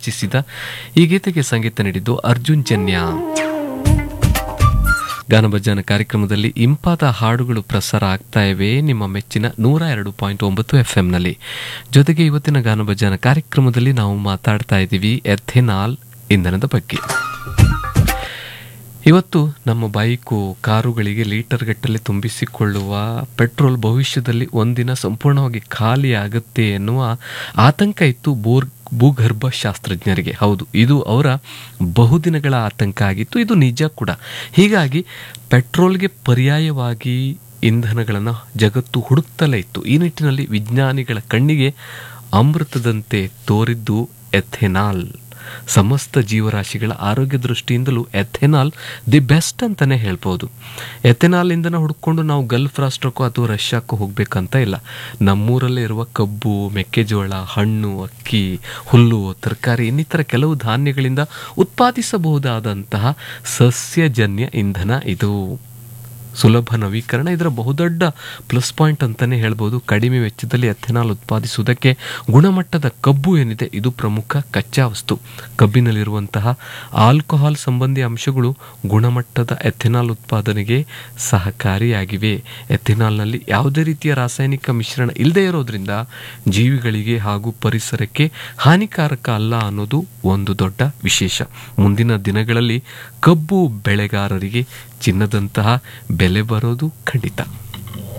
ರಚಿಸಿದ ಈ ಗೀತೆಗೆ ಸಂಗೀತ ನೀಡಿದ್ದು ಅರ್ಜುನ್ ಜನ್ಯ ಗಾನಭಜನ ಕಾರ್ಯಕ್ರಮದಲ್ಲಿ ಇಂಪಾದ ಹಾಡುಗಳು ಪ್ರಸಾರ ಆಗ್ತಾ ಇವೆ ನಿಮ್ಮ ಮೆಚ್ಚಿನ ನೂರ ಎರಡು ಪಾಯಿಂಟ್ ಒಂಬತ್ತು ಎಫ್ ನಲ್ಲಿ ಜೊತೆಗೆ ಇವತ್ತಿನ ಗಾನಭಜನ ಕಾರ್ಯಕ್ರಮದಲ್ಲಿ ನಾವು ಮಾತಾಡ್ತಾ ಇದ್ದೀವಿ ಎಥೆನಾಲ್ ಇಂಧನದ ಬಗ್ಗೆ ಇವತ್ತು ನಮ್ಮ ಬೈಕು ಕಾರುಗಳಿಗೆ ಲೀಟರ್ ಗಟ್ಟಲೆ ತುಂಬಿಸಿಕೊಳ್ಳುವ ಪೆಟ್ರೋಲ್ ಭವಿಷ್ಯದಲ್ಲಿ ಒಂದಿನ ಸಂಪೂರ್ಣವಾಗಿ ಖಾಲಿ ಆಗುತ್ತೆ ಎನ್ನುವ ಆತಂಕ ಇತ್ತು ಬೋರ್ ಭೂಗರ್ಭ ಶಾಸ್ತ್ರಜ್ಞರಿಗೆ ಹೌದು ಇದು ಅವರ ಬಹುದಿನಗಳ ಆತಂಕ ಆಗಿತ್ತು ಇದು ನಿಜ ಕೂಡ ಹೀಗಾಗಿ ಪೆಟ್ರೋಲ್ಗೆ ಪರ್ಯಾಯವಾಗಿ ಇಂಧನಗಳನ್ನು ಜಗತ್ತು ಹುಡುಕ್ತಲೇ ಇತ್ತು ಈ ನಿಟ್ಟಿನಲ್ಲಿ ವಿಜ್ಞಾನಿಗಳ ಕಣ್ಣಿಗೆ ಅಮೃತದಂತೆ ತೋರಿದ್ದು ಎಥೆನಾಲ್ ಸಮಸ್ತ ಜೀವರಾಶಿಗಳ ಆರೋಗ್ಯ ದೃಷ್ಟಿಯಿಂದಲೂ ಎಥೆನಾಲ್ ದಿ ಬೆಸ್ಟ್ ಅಂತಾನೆ ಹೇಳ್ಬೋದು ಎಥೆನಾಲ್ ಇಂಧನ ಹುಡ್ಕೊಂಡು ನಾವು ಗಲ್ಫ್ ರಾಷ್ಟ್ರಕ್ಕೂ ಅಥವಾ ರಷ್ಯಾಕ್ಕೂ ಹೋಗ್ಬೇಕಂತ ಇಲ್ಲ ನಮ್ಮೂರಲ್ಲೇ ಇರುವ ಕಬ್ಬು ಮೆಕ್ಕೆಜೋಳ ಹಣ್ಣು ಅಕ್ಕಿ ಹುಲ್ಲು ತರಕಾರಿ ಇನ್ನಿತರ ಕೆಲವು ಧಾನ್ಯಗಳಿಂದ ಉತ್ಪಾದಿಸಬಹುದಾದಂತಹ ಸಸ್ಯಜನ್ಯ ಇಂಧನ ಇದು ಸುಲಭ ನವೀಕರಣ ಇದರ ಬಹುದೊಡ್ಡ ಪ್ಲಸ್ ಪಾಯಿಂಟ್ ಅಂತಾನೆ ಹೇಳ್ಬೋದು ಕಡಿಮೆ ವೆಚ್ಚದಲ್ಲಿ ಎಥೆನಾಲ್ ಉತ್ಪಾದಿಸುವುದಕ್ಕೆ ಗುಣಮಟ್ಟದ ಕಬ್ಬು ಏನಿದೆ ಇದು ಪ್ರಮುಖ ಕಚ್ಚಾ ವಸ್ತು ಕಬ್ಬಿನಲ್ಲಿರುವಂತಹ ಆಲ್ಕೋಹಾಲ್ ಸಂಬಂಧಿ ಅಂಶಗಳು ಗುಣಮಟ್ಟದ ಎಥೆನಾಲ್ ಉತ್ಪಾದನೆಗೆ ಸಹಕಾರಿಯಾಗಿವೆ ಎಥೆನಾಲ್ನಲ್ಲಿ ಯಾವುದೇ ರೀತಿಯ ರಾಸಾಯನಿಕ ಮಿಶ್ರಣ ಇಲ್ಲದೆ ಇರೋದ್ರಿಂದ ಜೀವಿಗಳಿಗೆ ಹಾಗೂ ಪರಿಸರಕ್ಕೆ ಹಾನಿಕಾರಕ ಅಲ್ಲ ಅನ್ನೋದು ಒಂದು ದೊಡ್ಡ ವಿಶೇಷ ಮುಂದಿನ ದಿನಗಳಲ್ಲಿ ಕಬ್ಬು ಬೆಳೆಗಾರರಿಗೆ ಚಿನ್ನದಂತಹ ಬೆಲೆ ಬರೋದು ಖಂಡಿತ